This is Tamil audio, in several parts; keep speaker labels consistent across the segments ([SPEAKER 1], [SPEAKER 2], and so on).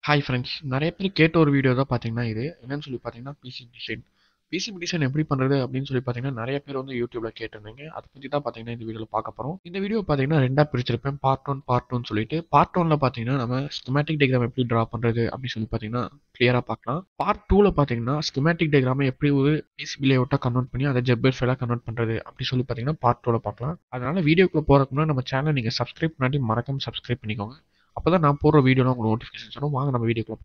[SPEAKER 1] ஹாய் ஃப்ரெண்ட்ஸ் நிறைய பேர் கேட்ட ஒரு வீடியோ தான் பார்த்தீங்கன்னா இது என்னன்னு சொல்லி பார்த்தீங்கன்னா பிசிபி டிசைன் பிசிபி டிசைன் எப்படி பண்ணுறது அப்படின்னு சொல்லி பார்த்தீங்கன்னா நிறைய பேர் வந்து யூடியூப்ல கேட்டிருந்தீங்க அதை பற்றி தான் பார்த்தீங்கன்னா இந்த வீடியோவில் பார்க்க போகிறோம் இந்த வீடியோ பார்த்தீங்கன்னா ரெண்டாக பிரிச்சிருப்பேன் பார்ட் ஒன் பார்ட் டூன்னு சொல்லிட்டு பார்ட் ஒன்ல பார்த்தீங்கன்னா நம்ம ஸ்கிமேட்டிக் டயக்ராம் எப்படி ட்ரா பண்ணுறது அப்படின்னு சொல்லி பார்த்தீங்கன்னா கிளியராக பார்க்கலாம் பார்ட் டூவில் பார்த்தீங்கன்னா ஸ்கிமேட்டிக் டயக்ராமை எப்படி ஒரு பிசிபி லேஅவுட்டாக கன்வெர்ட் பண்ணி அதை ஜெப்பர் ஃபைலாக கன்வெர்ட் பண்ணுறது அப்படி சொல்லி பார்த்தீங்கன்னா பார்ட் டூவில் பார்க்கலாம் அதனால வீடியோக்குள்ள போகிறதுக்கு முன்னாடி நம்ம சேனலை நீங்கள் சப்ஸ்கிரைப் பண்ணாட்டி மறக்காம சப்ஸ்கிரைப் பண்ணிக்கோங்க அப்போ தான் நான் போடுற வீடியோலாம் உங்களுக்கு நோட்டிஃபிகேஷன் வரும் வாங்க நம்ம வீடியோக்குள்ள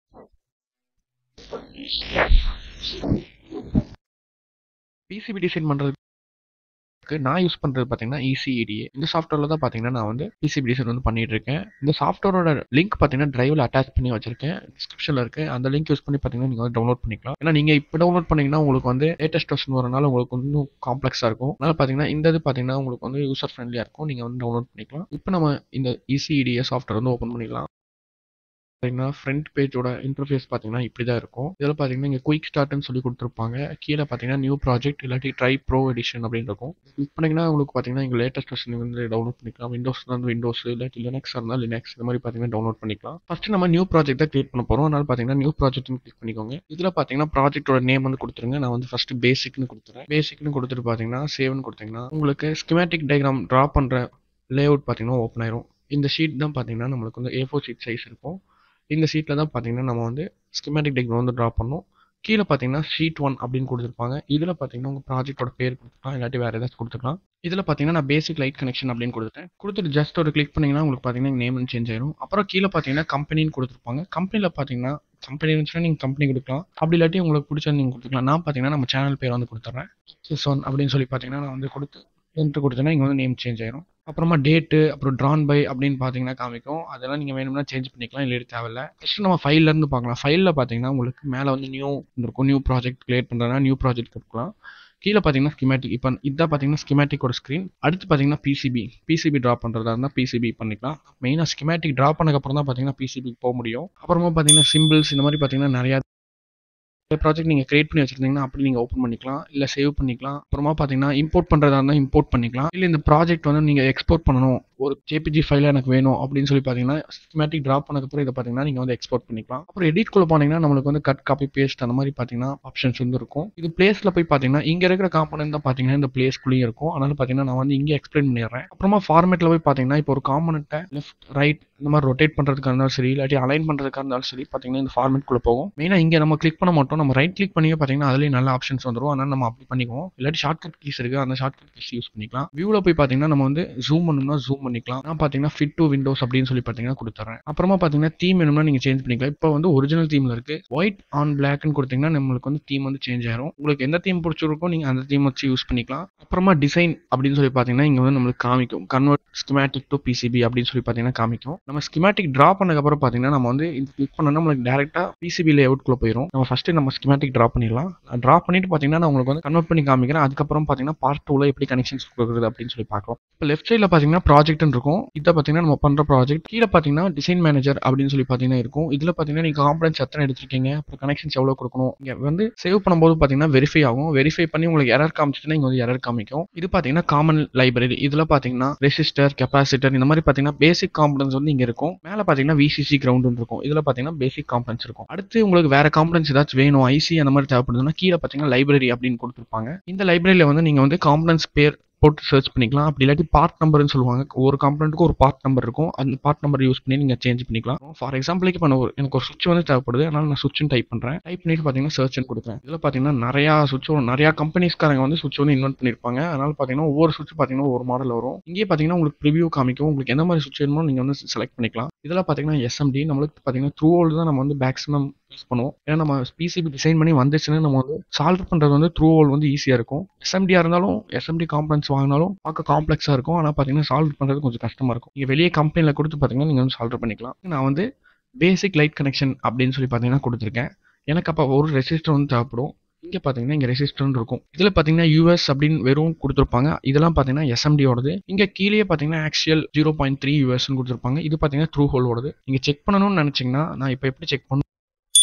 [SPEAKER 1] பிசிபி டிசைன் பண்ணுறதுக்கு நான் யூஸ் பண்ணுறது பார்த்தீங்கன்னா இசிஇடிஏ இந்த சாஃப்ட்வேரில் தான் பார்த்தீங்கன்னா நான் வந்து பிசிபி டிசைன் வந்து பண்ணிட்டு இருக்கேன் இந்த சாஃப்ட்வேரோட லிங்க் பார்த்தீங்கன்னா டிரைவில் அட்டாச் பண்ணி வச்சிருக்கேன் டிஸ்கிரிப்ஷனில் இருக்கு அந்த லிங்க் யூஸ் பண்ணி பார்த்தீங்கன்னா நீங்கள் வந்து டவுன்லோட் பண்ணிக்கலாம் ஏன்னா நீங்கள் இப்போ டவுன்லோட் பண்ணீங்கன்னா உங்களுக்கு வந்து லேட்டஸ்ட் வெர்ஷன் வரனால உங்களுக்கு இன்னும் காம்ப்ளெக்ஸாக இருக்கும் அதனால பார்த்தீங்கன்னா இந்த இது பார்த்தீங்கன்னா உங்களுக்கு வந்து யூசர் ஃப்ரெண்ட்லியாக இருக்கும் நீங்கள் வந்து டவுன்லோட் பண்ணிக்கலாம் இப்போ நம்ம இந்த இசிஇடிஏ சாஃப்ட்வேர் வந்து ஓப்பன் பண்ணிக்கலாம் பார்த்தீங்கன்னா ஃப்ரண்ட் பேஜோட இன்டர்ஃபேஸ் பார்த்தீங்கன்னா இப்படி தான் இருக்கும் இதில் பார்த்தீங்கன்னா இங்கே குயிக் ஸ்டார்ட்னு சொல்லி கொடுத்துருப்பாங்க கீழே பார்த்தீங்கன்னா நியூ ப்ராஜெக்ட் இல்லாட்டி ட்ரை ப்ரோ எடிஷன் அப்படின்னு இருக்கும் கிளிக் பண்ணிங்கன்னா உங்களுக்கு பார்த்தீங்கன்னா இங்கே லேட்டஸ்ட் வெர்ஷன் வந்து டவுன்லோட் பண்ணிக்கலாம் விண்டோஸ் வந்து விண்டோஸ் இல்லாட்டி லினக்ஸ் இருந்தால் லினக்ஸ் இந்த மாதிரி பார்த்தீங்கன்னா டவுன்லோட் பண்ணிக்கலாம் ஃபர்ஸ்ட் நம்ம நியூ ப்ராஜெக்ட் தான் கிரியேட் பண்ண போகிறோம் அதனால பார்த்தீங்கன்னா நியூ ப்ராஜெக்ட்னு கிளிக் பண்ணிக்கோங்க இதில் பார்த்தீங்கன்னா ப்ராஜெக்டோட நேம் வந்து கொடுத்துருங்க நான் வந்து ஃபர்ஸ்ட் பேசிக்னு கொடுத்துறேன் பேசிக்னு கொடுத்துட்டு பார்த்தீங்கன்னா சேவ்னு கொடுத்தீங்கன்னா உங்களுக்கு ஸ்கிமேட்டிக் டயக்ராம் ட்ரா பண்ணுற லே அவுட் பார்த்தீங்கன்னா ஓப்பன் ஆயிரும் இந்த ஷீட் தான் பார்த்தீங்கன்னா நம்மளுக்கு வந்து ஏ ஃபோர் ஷீட் சைஸ் இருக்கும் இந்த ஷீட்டில் தான் பார்த்தீங்கன்னா நம்ம வந்து ஸ்கிமேட்டிக் டெக்ராம் வந்து ட்ரா பண்ணோம் கீழே பார்த்தீங்கன்னா ஷீட் ஒன் அப்படின்னு கொடுத்துருப்பாங்க இதில் பார்த்தீங்கன்னா உங்கள் ப்ராஜெக்டோட பேர் கொடுத்துக்கலாம் இல்லாட்டி வேறு ஏதாச்சும் கொடுத்துக்கலாம் இதில் பார்த்தீங்கன்னா நான் பேசிக் லைட் கனெக்ஷன் அப்படின்னு கொடுத்துட்டேன் கொடுத்துட்டு ஜஸ்ட் ஒரு கிளிக் பண்ணிங்கன்னா உங்களுக்கு பார்த்தீங்கன்னா நேம் சேஞ்ச் ஆயிரும் அப்புறம் கீழே பார்த்தீங்கன்னா கம்பெனின்னு கொடுத்துருப்பாங்க கம்பெனியில் பார்த்தீங்கன்னா கம்பெனி இருந்துச்சுன்னா நீங்கள் கம்பெனி கொடுக்கலாம் அப்படி இல்லாட்டி உங்களுக்கு பிடிச்சது நீங்கள் கொடுத்துக்கலாம் நான் பார்த்தீங்கன்னா நம்ம சேனல் பேர் வந்து கொடுத்துட்றேன் சிஸ் ஒன் அப்படின்னு சொல்லி பார்த்தீங்கன்னா நான் வந்து கொடுத்து என்ட்ரு கொடுத்தேன்னா இங்கே வந்து நேம் சேஞ்ச் ஆயிரும் அப்புறமா டேட்டு அப்புறம் ட்ரான் பை அப்படின்னு பார்த்தீங்கன்னா காமிக்கும் அதெல்லாம் நீங்கள் வேணும்னா சேஞ்ச் பண்ணிக்கலாம் இல்லை தேவையில்ல ஃபஸ்ட்டு நம்ம ஃபைல்லேருந்து பார்க்கலாம் ஃபைலில் பார்த்தீங்கன்னா உங்களுக்கு மேலே வந்து நியூ இருக்கும் நியூ ப்ராஜெக்ட் கிரியேட் பண்ணுறதுனா நியூ ப்ராஜெக்ட் கொடுக்கலாம் கீழே பார்த்தீங்கன்னா ஸ்கிமேட்டிக் இப்போ இதான் பார்த்தீங்கன்னா ஸ்கிமேட்டிக்கோட ஸ்க்ரீன் அடுத்து பார்த்தீங்கன்னா பிசிபி பிசிபி ட்ரா பண்ணுறதா இருந்தால் பிசிபி பண்ணிக்கலாம் மெயினாக ஸ்கிமேட்டிக் ட்ரா பண்ணக்கப்புறம் தான் பார்த்தீங்கன்னா பிசிபி போக முடியும் அப்புறமா பார்த்தீங்கன்னா சிம்பிள்ஸ் இந்த மாதிரி பார்த்தீங்கன்னா நிறையா ப்ராஜெக்ட் நீங்கள் கிரியேட் பண்ணி வச்சிருந்தீங்கன்னா அப்படி நீங்கள் ஓப்பன் பண்ணிக்கலாம் இல்லை சேவ் பண்ணிக்கலாம் அப்புறமா பார்த்தீங்கன்னா இம்போர்ட் பண்ணுறதா இருந்தால் இம்போர்ட் பண்ணிக்கலாம் இல்லை இந்த ப்ராஜெக்ட் வந்து நீங்கள் எக்ஸ்போர்ட் பண்ணணும் ஒரு ஜேபிஜி ஃபைல எனக்கு வேணும் அப்படின்னு சொல்லி பார்த்தீங்கன்னா ஸ்கிமேட்டிக் ட்ராப் பண்ணதுக்கப்புறம் இதை பார்த்தீங்கன்னா நீங்கள் வந்து எக்ஸ்போர்ட் பண்ணிக்கலாம் அப்புறம் எடிட் குள்ள போனீங்கன்னா நம்மளுக்கு வந்து கட் காப்பி பேஸ்ட் அந்த மாதிரி பார்த்தீங்கன்னா ஆப்ஷன்ஸ் வந்து இருக்கும் இது பிளேஸில் போய் பார்த்தீங்கன்னா இங்கே இருக்கிற காம்பனன்ட் தான் பார்த்தீங்கன்னா இந்த பிளேஸ்க்குள்ளேயும் இருக்கும் அதனால பார்த்தீங்கன்னா நான் வந்து இங்கே எக்ஸ்பிளைன் பண்ணிடுறேன் அப்புறமா ஃபார்மேட்டில் போய் பார்த்தீங்கன்னா இப்போ ஒரு காம்பனண்ட்டை லெஃப்ட் ரைட் இந்த மாதிரி ரொட்டேட் பண்ணுறதுக்காக இருந்தாலும் சரி இல்லாட்டி அலைன் பண்ணுறதுக்காக இருந்தாலும் சரி பார்த்தீங்கன்னா இந்த ஃபார்மேட்குள்ளே போகும் மெயினாக இங்கே நம்ம கிளிக் பண்ண மாட்டோம் நம்ம ரைட் கிளிக் பண்ணி பார்த்தீங்கன்னா அதுலேயும் நல்ல ஆப்ஷன்ஸ் வந்துடும் அதனால நம்ம அப்படி பண்ணிக்குவோம் இல்லாட்டி ஷார்ட்கட் கீஸ் இருக்குது அந்த ஷார்ட்கட் கீஸ் யூஸ் பண்ணிக்கலாம் வியூவில் போய் பார்த்தீங்கன்னா நம்ம வந்து ஜூம் பண்ணணும்னா ஜூம் பண்ணிக்கலாம் நான் பார்த்தீங்கன்னா ஃபிட் டு விண்டோஸ் அப்படின்னு சொல்லி பார்த்தீங்கன்னா கொடுத்துறேன் அப்புறமா பார்த்தீங்கன்னா தீம் வேணும்னா நீங்கள் சேஞ்ச் பண்ணிக்கலாம் இப்போ வந்து ஒரிஜினல் தீமில் இருக்குது ஒயிட் ஆன் பிளாக்னு கொடுத்தீங்கன்னா நம்மளுக்கு வந்து தீம் வந்து சேஞ்ச் ஆயிரும் உங்களுக்கு எந்த தீம் பிடிச்சிருக்கோ நீங்கள் அந்த தீம் வச்சு யூஸ் பண்ணிக்கலாம் அப்புறமா டிசைன் அப்படின்னு சொல்லி பார்த்தீங்கன்னா இங்கே வந்து நம்மளுக்கு காமிக்கும் கன்வெர்ட் ஸ்கிமேட்டிக் டு பிசிபி அப்படின்னு சொல்லி பார்த்தீங்கன்னா காமிக்கும் நம்ம ஸ்கிமேட்டிக் ட்ரா பண்ணதுக்கப்புறம் பார்த்தீங்கன்னா நம்ம வந்து இது கிளிக் பண்ணோம்னா நம்மளுக்கு டேரெக்டாக பிசிபி லேஅவுட்குள்ளே போயிடும் நம்ம ஃபஸ்ட்டு நம்ம ஸ்கிமேட்டிக் ட்ரா பண்ணிடலாம் ட்ரா பண்ணிட்டு பார்த்தீங்கன்னா நான் உங்களுக்கு வந்து கன்வெர்ட் பண்ணி காமிக்கிறேன் அதுக்கப்புறம் பார்த்தீங்கன்னா பார்ட் டூவில் எப்படி கனெக்ஷன்ஸ் கொடுக்குறது அப்படின்னு சொல்லி பார்க்கலாம் இப்போ லெஃப்ட் சைடில் பார்த்தீங்கன்னா ப்ராஜெக்ட்னு இருக்கும் இதை பார்த்தீங்கன்னா நம்ம பண்ணுற ப்ராஜெக்ட் கீழே பார்த்தீங்கன்னா டிசைன் மேனேஜர் அப்படின்னு சொல்லி பார்த்தீங்கன்னா இருக்கும் இதில் பார்த்தீங்கன்னா நீங்கள் காம்பனன்ஸ் எத்தனை எடுத்திருக்கீங்க அப்புறம் கனெக்ஷன்ஸ் எவ்வளோ கொடுக்கணும் இங்கே வந்து சேவ் பண்ணும்போது பார்த்தீங்கன்னா வெரிஃபை ஆகும் வெரிஃபை பண்ணி உங்களுக்கு எரர் காமிச்சிட்டுனா இங்கே வந்து எரர் காமிக்கும் இது பார்த்தீங்கன்னா காமன் லைப்ரரி இதில் பார்த்தீங்கன்னா ரெசிஸ்டர் கெப்பாசிட்டர் இந்த மாதிரி பார்த்தீங்கன்னா பேசிக் காம்பனன்ஸ் வந்து இங்கே இருக்கும் மேலே பார்த்தீங்கன்னா விசிசி கிரவுண்ட் இருக்கும் இதில் பார்த்தீங்கன்னா பேசிக் காம்பனன்ஸ் இருக்கும் அடுத்து உங்களுக்கு வேற காம்பனன்ஸ் ஏதாச்சும் வேணும் ஐசி அந்த மாதிரி தேவைப்படுதுன்னா கீழே பார்த்தீங்கன்னா லைப்ரரி அப்படின்னு கொடுத்துருப்பாங்க இந்த லைப்ரரியில் வந்து நீங்கள் வந்து காம்பனன்ஸ் பேர் போட்டு சர்ச் பண்ணிக்கலாம் அப்படி இல்லாட்டி பார்ட் நம்பர்னு சொல்லுவாங்க ஒரு காம்பனண்ட்டுக்கு ஒரு பார்ட் நம்பர் இருக்கும் அந்த பார்ட் நம்பர் யூஸ் பண்ணி நீங்கள் சேஞ்ச் பண்ணிக்கலாம் ஃபார் எக்ஸாம்பிளுக்கு இப்போ நான் ஒரு எனக்கு ஒரு சுவிட்ச் வந்து தேவைப்படுது அதனால நான் சுவிட்ச்னு டைப் பண்ணுறேன் டைப் பண்ணிட்டு பார்த்தீங்கன்னா சர்ச்னு கொடுக்குறேன் இதில் பார்த்தீங்கன்னா நிறையா சுவிட்ச் நிறையா கம்பெனிஸ்காரங்க வந்து சுவிட்ச் வந்து இன்வென்ட் பண்ணியிருப்பாங்க அதனால பார்த்தீங்கன்னா ஒவ்வொரு சுவிட்ச் பார்த்தீங்கன்னா ஒரு மாடல் வரும் இங்கே பார்த்தீங்கன்னா உங்களுக்கு ப்ரிவியூ காமிக்கும் உங்களுக்கு எந்த மாதிரி சுவிட்ச் வேணுமோ நீங்கள் வந்து செலக்ட் பண்ணிக்கலாம் இதில் பார்த்தீங்கன்னா எஸ்எம்டி நம்மளுக்கு பார்த்தீங்கன்னா த்ரூ ஓல்டு தான் நம்ம வந்து மேக்ஸிமம் யூஸ் பண்ணுவோம் ஏன்னா நம்ம பிசிபி டிசைன் பண்ணி வந்துச்சுன்னா நம்ம வந்து சால்வ் பண்ணுறது வந்து த்ரூ ஓல் வந்து ஈஸியாக இருக்கும் எஸ்எம்டியாக இருந்தாலும் எஸ்எம்டி காம்பனன்ஸ் வாங்கினாலும் பார்க்க காம்ப்ளெக்ஸாக இருக்கும் ஆனால் பார்த்தீங்கன்னா சால்வ் பண்ணுறது கொஞ்சம் கஷ்டமாக இருக்கும் நீங்கள் வெளியே கம்பெனியில் கொடுத்து பார்த்தீங்கன்னா நீங்கள் வந்து சால்வ் பண்ணிக்கலாம் நான் வந்து பேசிக் லைட் கனெக்ஷன் அப்படின்னு சொல்லி பார்த்தீங்கன்னா கொடுத்துருக்கேன் எனக்கு அப்போ ஒரு ரெசிஸ்டர் வந்து தேவைப்படும் இங்கே பார்த்தீங்கன்னா இங்கே ரெசிஸ்டர்னு இருக்கும் இதில் பார்த்தீங்கன்னா யூஎஸ் அப்படின்னு வெறும் கொடுத்துருப்பாங்க இதெல்லாம் பார்த்தீங்கன்னா எஸ்எம்டியோடது இங்கே கீழே பார்த்தீங்கன்னா ஆக்சுவல் ஜீரோ பாயிண்ட் த்ரீ யூஎஸ்ன்னு கொடுத்துருப்பாங்க இது பார்த்தீங்கன்னா த்ரூ ஹோலோடது நீங்கள் செக் பண்ணணும்னு நினச்சிங்கன்னா நான் இப்போ எப்படி செக் பண்ணணும்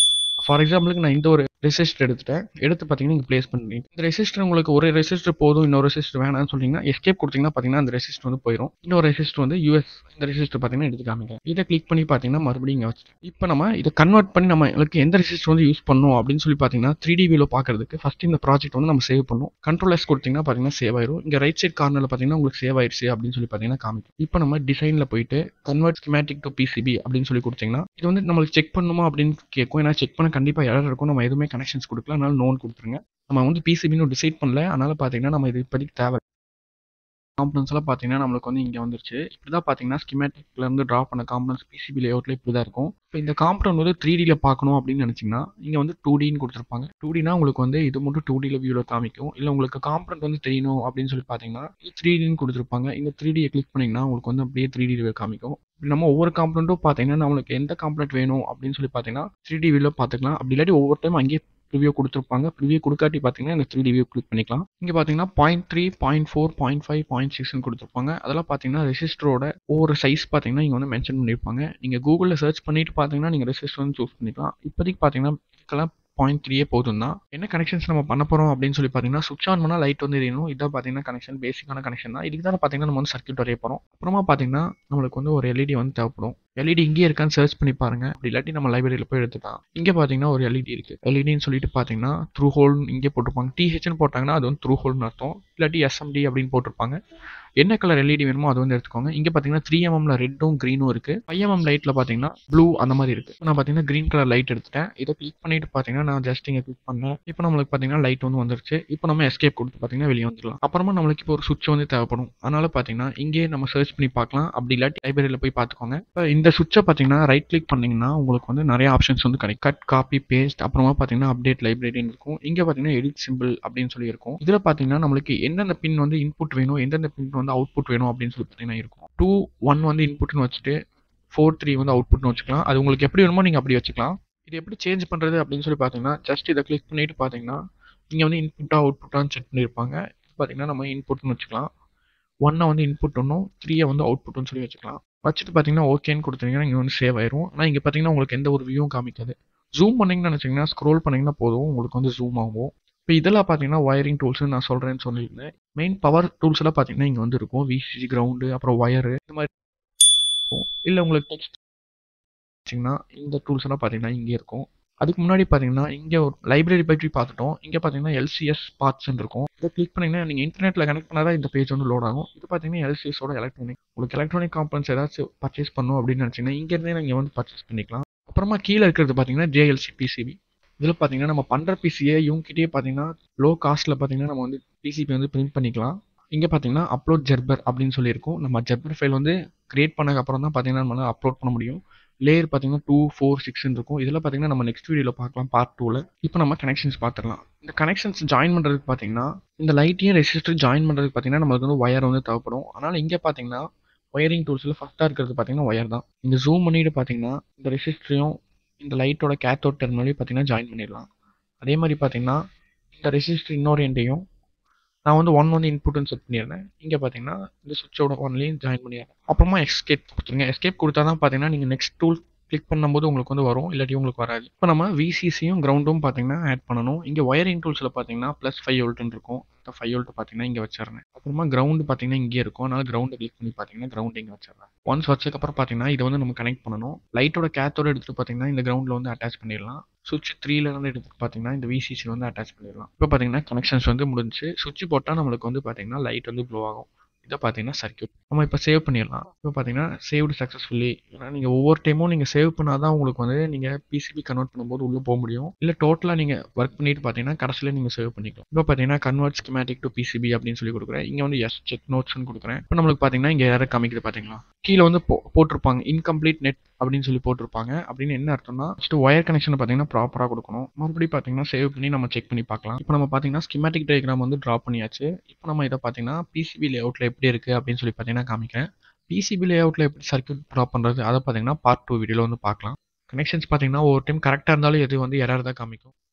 [SPEAKER 1] ஃபார் எக்ஸாம்பிளுக்கு நான் இந்த ஒரு ரெசிஸ்டர் எடுத்துட்டேன் எடுத்து பார்த்தீங்கன்னா இங்கே ப்ளேஸ் பண்ணுறீங்க இந்த ரெசிஸ்டர் உங்களுக்கு ஒரு ரெசிஸ்டர் போதும் இன்னொரு ரெசிஸ்டர் வேணாம்னு சொன்னீங்கன்னா எஸ்கேப் கொடுத்தீங்கன்னா பார்த்தீங்கன்னா அந்த ரெசிஸ்டர் வந்து போயிடும் இன்னொரு ரெசிஸ்டர் வந்து யூஎஸ் இந்த ரெசிஸ்டர் பார்த்தீங்கன்னா எடுத்து காமிங்க இதை கிளிக் பண்ணி பார்த்தீங்கன்னா மறுபடியும் இங்கே வச்சுட்டு இப்போ நம்ம இதை கன்வெர்ட் பண்ணி நம்மளுக்கு எந்த ரெசிஸ்டர் வந்து யூஸ் பண்ணணும் அப்படின்னு சொல்லி பார்த்தீங்கன்னா த்ரீ டி வியூவில் பார்க்கறதுக்கு ஃபஸ்ட் இந்த ப்ராஜெக்ட் வந்து நம்ம சேவ் பண்ணும் கண்ட்ரோல் எஸ் கொடுத்தீங்கன்னா பார்த்தீங்கன்னா சேவ் ஆயிரும் இங்கே ரைட் சைட் கார்னரில் பார்த்தீங்கன்னா உங்களுக்கு சேவ் ஆயிடுச்சு அப்படின்னு சொல்லி பார்த்தீங்கன்னா காமிக்கும் இப்போ நம்ம டிசைனில் போயிட்டு கன்வெர்ட் ஸ்கிமேட்டிக் டு பிசிபி அப்படின்னு சொல்லி கொடுத்தீங்கன்னா இது வந்து நம்மளுக்கு செக் பண்ணுமா அப்படின்னு கேட்கும் ஏன்னா செக் பண்ண கண்டிப்பாக எரர் இருக்கும் நம்ம எதுவுமே கனெக்ஷன்ஸ் கொடுக்கல அதனால நோன் கொடுத்துருங்க நம்ம வந்து பிசிபின்னு டிசைட் பண்ணல அதனால பார்த்தீங்கன்னா நம்ம இது இப்போதைக்கு தேவை காம்பனன்ஸ் எல்லாம் பார்த்தீங்கன்னா நம்மளுக்கு வந்து இங்கே வந்துருச்சு இப்படி தான் பார்த்தீங்கன்னா ஸ்கிமேட்டிக்ல இருந்து ட்ரா பண்ண காம்பனன்ஸ் பிசிபி லேஅவுட்ல இப்படி தான் இருக்கும் இப்போ இந்த காம்பனன்ட் வந்து த்ரீ டியில் பார்க்கணும் அப்படின்னு நினச்சிங்கன்னா இங்கே வந்து டூ டின்னு கொடுத்துருப்பாங்க டூ டினா உங்களுக்கு வந்து இது மட்டும் டூ டியில் வியூவில் காமிக்கும் இல்லை உங்களுக்கு காம்பனன்ட் வந்து தெரியணும் அப்படின்னு சொல்லி பார்த்தீங்கன்னா த்ரீ டின்னு கொடுத்துருப்பாங்க இந்த த்ரீ டியை கிளிக் பண்ணிங்கன்னா உங்களுக்கு வந்து அப்படியே த்ரீ டி காமிக்கும் இப்படி நம்ம ஒவ்வொரு காம்பனண்ட்டும் பார்த்தீங்கன்னா நம்மளுக்கு எந்த காம்பனண்ட் வேணும் அப்படின்னு சொல்லி பார்த்தீங்கன்னா த்ரீ டி வியூவில் பார்த்துக்கலாம் அப்படி இல்லாட்டி ஒவ்வொரு டைம் அங்கேயே ரிவ்யூ கொடுத்துருப்பாங்க ரிவ்யூ கொடுக்காட்டி பார்த்தீங்கன்னா இந்த த்ரீ ரிவ்யூ கிளிக் பண்ணிக்கலாம் இங்கே பார்த்தீங்கன்னா point three point four point five point சிக்ஸ்னு கொடுத்துருப்பாங்க அதெல்லாம் பார்த்தீங்கன்னா ரெசிஸ்டரோட ஒவ்வொரு சைஸ் பார்த்தீங்கன்னா இங்கே வந்து மென்ஷன் பண்ணியிருப்பாங்க நீங்கள் கூகுளில் சர்ச் பண்ணிட்டு பார்த்தீங்கன்னா நீங்கள் ரெசிஸ்டர் வந்து சூஸ் பண்ணிக்கலாம் இப்போதைக்கு பார்த்தீங்கன்னா இதுக்கெல்லாம் பாயிண்ட் த்ரீயே போதும் தான் என்ன கனெக்ஷன்ஸ் நம்ம பண்ண போகிறோம் அப்படின்னு சொல்லி பார்த்தீங்கன்னா சுவிச் ஆன் பண்ணால் லைட் வந்து எரியணும் இதான் பார்த்தீங்கன்னா கனெக்ஷன் பேசிக்கான கனெக்ஷன் தான் இதுக்கு தான் பார்த்தீங்கன்னா நம்ம வந்து சர்க்கியூட் வரைய போகிறோம் அப்புறமா பார்த்தீங்கன்னா நம்மளுக்கு வந்து ஒரு எல்இடி வந்து தேவைப்படும் எல்இடி இங்கே இருக்கான்னு சர்ச் பண்ணி பாருங்க அப்படி இல்லாட்டி நம்ம லைப்ரரியில் போய் எடுத்துக்கலாம் இங்கே பார்த்தீங்கன்னா ஒரு எல்இடி இருக்கு எல்இடின்னு சொல்லிட்டு பார்த்தீங்கன்னா த்ரூ ஹோல் இங்கே போட்டிருப்பாங்க டிஹெச்னு போட்டாங்கன்னா அது வந்து த்ரூ ஹோல்னு அர்த்தம் இல்லாட்டி எஸ்எம்டி அப்படின்னு போட்டிருப்பாங்க என்ன கலர் எல்இடி வேணுமோ அது வந்து எடுத்துக்கோங்க இங்கே பார்த்தீங்கன்னா த்ரீ எம்எம்ல ரெட்டும் க்ரீனும் இருக்கு ஃபைவ் எம்எம் லைட்டில் பார்த்தீங்கன்னா ப்ளூ அந்த மாதிரி இருக்கு நான் பார்த்தீங்கன்னா க்ரீன் கலர் லைட் எடுத்துட்டேன் இதை கிளிக் பண்ணிட்டு பார்த்தீங்கன்னா நான் ஜஸ்ட் இங்கே கிளிக் பண்ணேன் இப்போ நம்மளுக்கு பார்த்தீங்கன்னா லைட் வந்து வந்துருச்சு இப்போ நம்ம எஸ்கேப் கொடுத்து பார்த்தீங்கன்னா வெளியே வந்துடலாம் அப்புறமா நம்மளுக்கு இப்போ ஒரு சுவிட்ச் வந்து தேவைப்படும் அதனால பார்த்தீங்கன்னா இங்கே நம்ம சர்ச் பண்ணி பார்க்கலாம் அப்படி இல்லாட்டி லைப்ரரியில் போய் பார்த்துக்கோங்க இப்போ இந்த சுவிட்சை பார்த்தீங்கன்னா ரைட் கிளிக் பண்ணீங்கன்னா உங்களுக்கு வந்து நிறைய ஆப்ஷன்ஸ் வந்து கிடைக்கும் கட் காப்பி பேஸ்ட் அப்புறமா பார்த்தீங்கன்னா அப்டேட் லைப்ரரின்னு இருக்கும் இங்கே பார்த்தீங்கன்னா எடிட் சிம்பிள் அப்படின்னு சொல்லி இருக்கும் இதில் பார்த்தீங்கன்னா நம்மளுக்கு எந்தெந்த பின் வந்து இன்புட் வேணும் எந்தெந்த பின் வந்து அவுட்புட் வேணும் அப்படின்னு சொல்லி பார்த்தீங்கன்னா இருக்கும் டூ ஒன் வந்து இன்புட்னு வச்சுட்டு ஃபோர் த்ரீ வந்து அவுட்புட்னு வச்சுக்கலாம் அது உங்களுக்கு எப்படி வேணுமோ நீங்கள் அப்படி வச்சுக்கலாம் இது எப்படி சேஞ்ச் பண்ணுறது அப்படின்னு சொல்லி பார்த்தீங்கன்னா ஜஸ்ட் இதை கிளிக் பண்ணிட்டு பார்த்தீங்கன்னா இங்கே வந்து இன்புட்டாக அவுட்புட்டான்னு செக் பண்ணியிருப்பாங்க பார்த்தீங்கன்னா நம்ம இன்புட்னு வச்சுக்கலாம் ஒன்னை வந்து இன்புட் ஒன்றும் த்ரீயை வந்து அவுட்புட்னு சொல்லி வச்சுக்கலாம் வச்சுட்டு பார்த்தீங்கன்னா ஓகேன்னு கொடுத்தீங்கன்னா இங்கே வந்து சேவ் ஆயிரும் ஆனால் இங்கே பார்த்தீங்கன்னா உங்களுக்கு எந்த ஒரு வியூவும் காமிக்காது ஜூம் பண்ணிங்கன்னு நினச்சிங்கன்னா ஸ்க்ரோல் பண்ணிங்கன்னா போதும் உங்களுக்கு வந்து ஜூம் ஆகும் இப்போ இதெல்லாம் பார்த்தீங்கன்னா ஒயரிங் டூல்ஸ் நான் சொல்கிறேன்னு சொல்லியிருந்தேன் மெயின் பவர் டூல்ஸ் எல்லாம் பார்த்தீங்கன்னா இங்கே வந்து இருக்கும் விசிசி கிரவுண்டு அப்புறம் ஒயரு இந்த மாதிரி இருக்கும் இல்லை உங்களுக்கு டெக்ஸ்ட் வச்சிங்கன்னா இந்த டூல்ஸ் எல்லாம் பார்த்தீங்கன்னா இங்கே இருக்கும் அதுக்கு முன்னாடி பார்த்தீங்கன்னா இங்கே ஒரு லைப்ரரி பற்றி பார்த்துட்டோம் இங்கே பார்த்தீங்கன்னா எல்சிஎஸ் பார்ட்ஸ்ன்னு இருக்கும் இதை கிளிக் பண்ணிங்கன்னா நீங்கள் இன்டர்நெட்டில் கனெக்ட் பண்ணால் தான் இந்த பேஜ் வந்து லோட் ஆகும் இது பார்த்தீங்கன்னா எல்சிஎஸோட எலக்ட்ரானிக் உங்களுக்கு எலக்ட்ரானிக் காம்பனன்ஸ் ஏதாச்சும் பர்ச்சேஸ் பண்ணணும் அப்படின்னு நினச்சிங்கன்னா இங்கேருந்தே நீங்கள் வந்து பர்ச்சேஸ் பண்ணிக்கலாம் அப்புறமா கீழே இருக்கிறது பார்த்தீங்கன்னா ஜேஎல்சி பிசிபி இதில் பார்த்தீங்கன்னா நம்ம பண்ணுற பிசியை இவங்ககிட்டயே பார்த்தீங்கன்னா லோ காஸ்ட்டில் பார்த்தீங்கன்னா நம்ம வந்து பிசிபி வந்து பிரிண்ட் பண்ணிக்கலாம் இங்கே பார்த்தீங்கன்னா அப்லோட் ஜெர்பர் அப்படின்னு சொல்லியிருக்கும் நம்ம ஜெர்பர் ஃபைல் வந்து கிரியேட் பண்ணதுக்கு அப்புறம் தான் பார்த்தீங்கன்னா நம்மளால் அப்லோட் பண்ண முடியும் லேயர் பார்த்தீங்கன்னா டூ ஃபோர் சிக்ஸ்னு இருக்கும் இதில் பார்த்தீங்கன்னா நம்ம நெக்ஸ்ட் வீடியோவில் பார்க்கலாம் பார்ட் டூவில் இப்போ நம்ம கனெக்ஷன்ஸ் பார்த்துடலாம் இந்த கனெக்ஷன்ஸ் ஜாயின் பண்ணுறதுக்கு பார்த்தீங்கன்னா இந்த லைட்டையும் ரெசிஸ்டர் ஜாயின் பண்ணுறதுக்கு பார்த்தீங்கன்னா நம்மளுக்கு வந்து ஒயர் வந்து தேவைப்படும் அதனால் இங்கே பார்த்தீங்கன்னா ஒயரிங் டூல்ஸில் ஃபஸ்ட்டாக இருக்கிறது பார்த்தீங்கன்னா ஒயர் தான் இந்த ஜூம் பண்ணிட்டு பார்த்தீங்கன்னா இந்த ரெசிஸ்டரையும் இந்த லைட்டோட கேத்தோட் டெர்மினலையும் பார்த்தீங்கன்னா ஜாயின் பண்ணிடலாம் அதே மாதிரி பார்த்தீங்கன்னா இந்த ரெசிஸ்டர் இன்னொரு எண்டையும் நான் வந்து ஒன் வந்து இன்புட்னு செட் பண்ணிடுறேன் இங்கே பார்த்தீங்கன்னா இந்த சுவிட்சோட ஒன்லையும் ஜாயின் பண்ணிடுறேன் அப்புறமா எஸ்கேப் கொடுத்துருங்க எஸ்கேப் கொடுத்தா தான் பார்த்தீங்கன்னா நீங்கள் நெக்ஸ்ட் டூல் கிளிக் பண்ணும்போது உங்களுக்கு வந்து வரும் இல்லாட்டி உங்களுக்கு வராது இப்போ நம்ம விசிசியும் கிரவுண்டும் பார்த்தீங்கன்னா ஆட் பண்ணணும் இங்கே ஒயரிங் டூல்ஸில் பார்த்தீங்கன்னா ப்ளஸ் ஃபைவ் வோல்ட்னு இருக்கும் இந்த ஃபைவ் வோல்ட் பார்த்தீங்கன்னா இங்கே வச்சிடுறேன் அப்புறமா கிரவுண்டு பார்த்தீங்கன்னா இங்கே இருக்கும் அதனால கிரவுண்டை கிளிக் பண்ணி பார்த்தீங்கன்னா கிரவுண்ட் இங்கே வச்சிடுறேன் ஒன்ஸ் வச்சதுக்கப்புறம் பார்த்தீங்கன்னா இதை வந்து நம்ம கனெக்ட் பண்ணணும் லைட்டோட கேத்தோட எடுத்துட்டு பார்த்தீங்கன்னா இந்த கிரவுண்டில் வந்து அட்டாச் பண்ணிடலாம் சுவிட்ச் த்ரீல இருந்து எடுத்து பார்த்தீங்கன்னா இந்த விசிசி வந்து அட்டாச் பண்ணிடலாம் இப்போ பார்த்தீங்கன்னா கனெக்ஷன்ஸ் வந்து முடிஞ்சு சுவிட்ச் போட்டால் நம்மளுக்கு வந்து பார்த்தீங்கன்னா லைட் வந்து ப்ளோ ஆகும் இதை பார்த்தீங்கன்னா சர்க்கியூட் நம்ம இப்போ சேவ் பண்ணிடலாம் இப்போ பார்த்தீங்கன்னா சேவ்டு சக்ஸஸ்ஃபுல்லி ஏன்னா நீங்கள் ஒவ்வொரு டைமும் நீங்கள் சேவ் பண்ணால் தான் உங்களுக்கு வந்து நீங்கள் பிசிபி கன்வெர்ட் பண்ணும்போது உள்ளே போக முடியும் இல்லை டோட்டலாக நீங்கள் ஒர்க் பண்ணிட்டு பார்த்தீங்கன்னா கடைசியில் நீங்கள் சேவ் பண்ணிக்கலாம் இப்போ பார்த்தீங்கன்னா கன்வெர்ட் ஸ்கிமேட்டிக் டு பிசிபி அப்படின்னு சொல்லி கொடுக்குறேன் இங்கே வந்து எஸ் செக் நோட்ஸ்னு கொடுக்குறேன் இப்போ நம்மளுக்கு பார்த்தீங்கன்னா இங்கே யாரும் காமிக்குது பார்த்தீங்களா கீழே வந்து போ போட்டிருப்பாங்க இன்கம்ப்ளீட் நெட் அப்படின்னு சொல்லி போட்டிருப்பாங்க அப்படின்னு என்ன அர்த்தம்னா ஃபஸ்ட்டு ஒயர் கனெக்ஷன் பார்த்தீங்கன்னா ப்ராப்பராக கொடுக்கணும் மறுபடியும் பார்த்தீங்கன்னா சேவ் பண்ணி நம்ம செக் பண்ணி பார்க்கலாம் இப்போ நம்ம பார்த்தீங்கன்னா ஸ்கிமேட்டிக் டயக்ராம் வந்து ட்ரா பண்ணியாச்சு இப்போ நம்ம இதை பார்த்தீங்கன்னா பிசிபி லேஅவுட்டில் எப்படி இருக்குது அப்படின்னு சொல்லி பார்த்தீங்கன்னா காமிக்கிறேன் பிசிபி லேஅவுட்டில் எப்படி சர்க்கியூட் ட்ரா பண்ணுறது அதை பார்த்தீங்கன்னா பார்ட் டூ வீடியோவில் வந்து பார்க்கலாம் கனெக்ஷன்ஸ் பார்த்தீங்கன்னா ஒவ்வொரு டைம் கரெக்டாக இருந்தாலும் எது வந்து எரர் தான் காமிக்கும்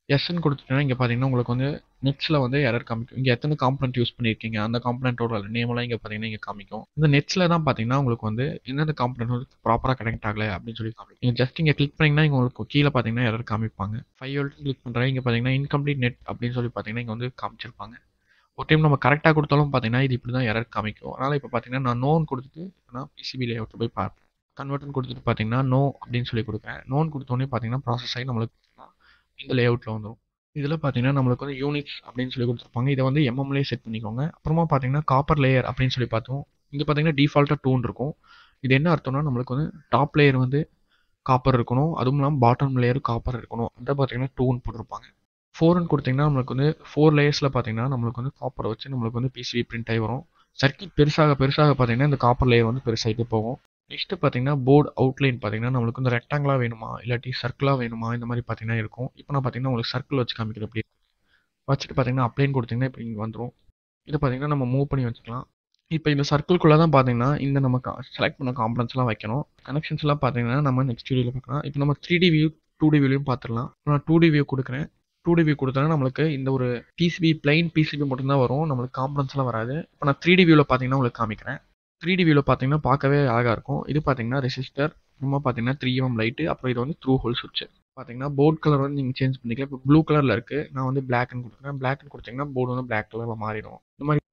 [SPEAKER 1] எஸ்ன்னு கொடுத்துட்டீங்கன்னா இங்கே பார்த்தீங்கன்னா உங்களுக்கு வந்து நெட்ஸில் வந்து எரர் காமிக்கும் இங்கே எத்தனை காம்பனண்ட் யூஸ் பண்ணியிருக்கீங்க அந்த காம்பனண்ட்டோட நேமெல்லாம் இங்கே பார்த்தீங்கன்னா இங்கே காமிக்கும் இந்த நெட்ஸில் தான் பார்த்தீங்கன்னா உங்களுக்கு வந்து எந்தெந்த காம்பனண்ட் வந்து ப்ராப்பராக கனெக்ட் ஆகலை அப்படின்னு சொல்லி காமிக்கும் நீங்கள் ஜஸ்ட் இங்கே கிளிக் பண்ணிங்கன்னா இங்கே உங்களுக்கு கீழே பார்த்தீங்கன்னா எரர் காமிப்பாங்க ஃபைவ் வோல்ட் கிளிக் பண்ணுறேன் இங்கே பார்த்தீங்கன்னா இன்கம்ப்ளீட் நெட் அப்படின்னு சொல்லி பார்த்தீங்கன்னா இங்கே வந்து காமிச்சிருப்பாங்க ஒரு டைம் நம்ம கரெக்டாக கொடுத்தாலும் பார்த்தீங்கன்னா இது இப்படி தான் எரர் காமிக்கும் அதனால் இப்போ பார்த்தீங்கன்னா நான் நோன் கொடுத்துட்டு நான் பிசிபி லேஅவுட்டில் போய் பார்ப்பேன் கன்வெர்ட்னு கொடுத்துட்டு பார்த்தீங்கன்னா நோ அப்படின்னு சொல்லி கொடுப்பேன் நோன் கொடுத்தோன்னே பார்த்தீங்கன்னா ப்ராசஸ் ஆகி நம்மளுக்கு இந்த லேஅவுட்டில் வந்துடும் இதில் பார்த்தீங்கன்னா நம்மளுக்கு வந்து யூனிட்ஸ் அப்படின்னு சொல்லி கொடுத்துருப்பாங்க இதை வந்து எம்எம்லேயே செட் பண்ணிக்கோங்க அப்புறமா பார்த்தீங்கன்னா காப்பர் லேயர் அப்படின்னு சொல்லி பார்த்தோம் இங்கே பார்த்தீங்கன்னா டிஃபால்ட்டாக டூன் இருக்கும் இது என்ன அர்த்தம்னா நம்மளுக்கு வந்து டாப் லேயர் வந்து காப்பர் இருக்கணும் அதுவும் இல்லாமல் பாட்டம் லேயர் காப்பர் இருக்கணும் அதை பார்த்தீங்கன்னா டூன் போட்டிருப்பாங்க ஃபோர்னு கொடுத்தீங்கன்னா நம்மளுக்கு வந்து ஃபோர் லேயர்ஸில் பார்த்தீங்கன்னா நம்மளுக்கு வந்து காப்பரை வச்சு நம்மளுக்கு வந்து பிசிபி பிரிண்ட் ஆகி வரும் சர்க்கிட் பெருசாக பெருசாக பார்த்தீங்கன்னா இந்த காப்பர் லேயர் வந்து பெருசாகிட்டே போகும் நெக்ஸ்ட்டு பார்த்தீங்கன்னா போர்டு அவுட்லைன் பார்த்தீங்கன்னா நம்மளுக்கு வந்து ரெக்டாங்கிளாக வேணுமா இல்லாட்டி சர்க்கிளாக வேணுமா இந்த மாதிரி பார்த்தீங்கன்னா இருக்கும் இப்போ நான் பார்த்தீங்கன்னா உங்களுக்கு சர்க்கிள் வச்சு காமிக்கிறது அப்படி வச்சுட்டு பார்த்தீங்கன்னா அப்ளைன் கொடுத்தீங்கன்னா இப்போ இங்கே வந்துடும் இதை பார்த்தீங்கன்னா நம்ம மூவ் பண்ணி வச்சுக்கலாம் இப்போ இந்த சர்க்கிள்குள்ளே தான் பார்த்தீங்கன்னா இந்த நம்ம செலக்ட் பண்ண காம்பனன்ஸ்லாம் வைக்கணும் கனெக்ஷன்ஸ்லாம் பார்த்தீங்கன்னா நம்ம நெக்ஸ்ட் வீடியோவில் பார்க்கலாம் இப்போ நம்ம three D view two D வியூலையும் பார்த்துடலாம் நான் டூ டி வியூ கொடுக்குறேன் டூ டி வியூ கொடுத்தா நம்மளுக்கு இந்த ஒரு பிசிபி பிளைன் பிசிபி மட்டும்தான் வரும் நம்மளுக்கு காம்பனன்ஸ்லாம் வராது இப்போ நான் த்ரீ டி வியூவில் பார்த்தீங்கன்னா உங்களுக்கு காமிக்கிறேன் த்ரீ டி வியூவில் பார்த்தீங்கன்னா பார்க்கவே அழகாக இருக்கும் இது பார்த்தீங்கன்னா ரெசிஸ்டர் நம்ம பார்த்தீங்கன்னா த்ரீ எம் லைட்டு அப்புறம் இது வந்து த்ரூ ஹோல் சுவிட்ச் பார்த்தீங்கன்னா போர்ட் கலர் வந்து நீங்கள் சேஞ்ச் பண்ணிக்கலாம் இப்போ ப்ளூ கலரில் இருக்குது நான் வந்து பிளாக்னு கொடுக்குறேன் பிளாக்னு கொடுத்தீங்கன்னா போர்டு வந்து பிளாக் கலரில் மாறிடும் இந்த மாதிரி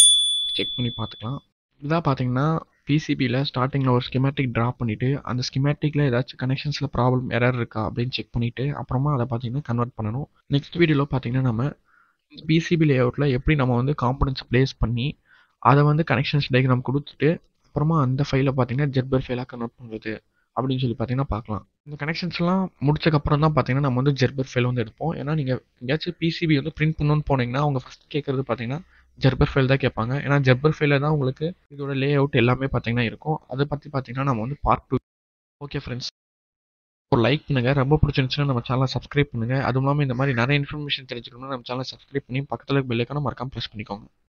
[SPEAKER 1] செக் பண்ணி பார்த்துக்கலாம் இதான் பார்த்தீங்கன்னா பிசிபியில் ஸ்டார்டிங்கில் ஒரு ஸ்கிமேட்டிக் ட்ரா பண்ணிவிட்டு அந்த ஸ்கிமேட்டிக்கில் ஏதாச்சும் கனெக்ஷன்ஸில் ப்ராப்ளம் எரர் இருக்கா அப்படின்னு செக் பண்ணிவிட்டு அப்புறமா அதை பார்த்தீங்கன்னா கன்வெர்ட் பண்ணணும் நெக்ஸ்ட் வீடியோவில் பார்த்தீங்கன்னா நம்ம பிசிபி லேஅவுட்டில் எப்படி நம்ம வந்து காம்பனன்ஸ் ப்ளேஸ் பண்ணி அதை வந்து கனெக்ஷன்ஸ் டயக்ராம் கொடுத்துட்டு அப்புறமா அந்த ஃபைலை பார்த்தீங்கன்னா ஜெர்பர் ஃபைலாக கன்வெர்ட் பண்ணுறது அப்படின்னு சொல்லி பார்த்தீங்கன்னா பார்க்கலாம் இந்த கனெக்ஷன்ஸ்லாம் முடிச்சக்கப்புறம் தான் பார்த்தீங்கன்னா நம்ம வந்து ஜெர்பர் ஃபைல் வந்து எடுப்போம் ஏன்னா நீங்கள் எங்கேயாச்சும் பிசிபி வந்து பிரிண்ட் பண்ணணும்னு போனீங்கன்னா அவங்க ஃபஸ்ட் கேட்குறது பார்த்தீங்கன்னா ஜெர்பர் ஃபைல் தான் கேட்பாங்க ஏன்னா ஜெர்பர் ஃபைலில் தான் உங்களுக்கு இதோட லே அவுட் எல்லாமே பார்த்தீங்கன்னா இருக்கும் அதை பற்றி பார்த்தீங்கன்னா நம்ம வந்து பார்ட் டூ ஓகே ஃப்ரெண்ட்ஸ் ஒரு லைக் பண்ணுங்கள் ரொம்ப பிடிச்சிருந்துச்சுன்னா நம்ம சேனலை சப்ஸ்கிரைப் பண்ணுங்கள் அதுவும் இல்லாமல் இந்த மாதிரி நிறைய இன்ஃபர்மேஷன் தெரிஞ்சுக்கணும்னா நம்ம சேனலை சப்ஸ்கிரைப் பண்ணி பக்கத்தில் பெல்லைக்கான மறக்காம ப்ரெஸ் பண்ணிக்கோங்க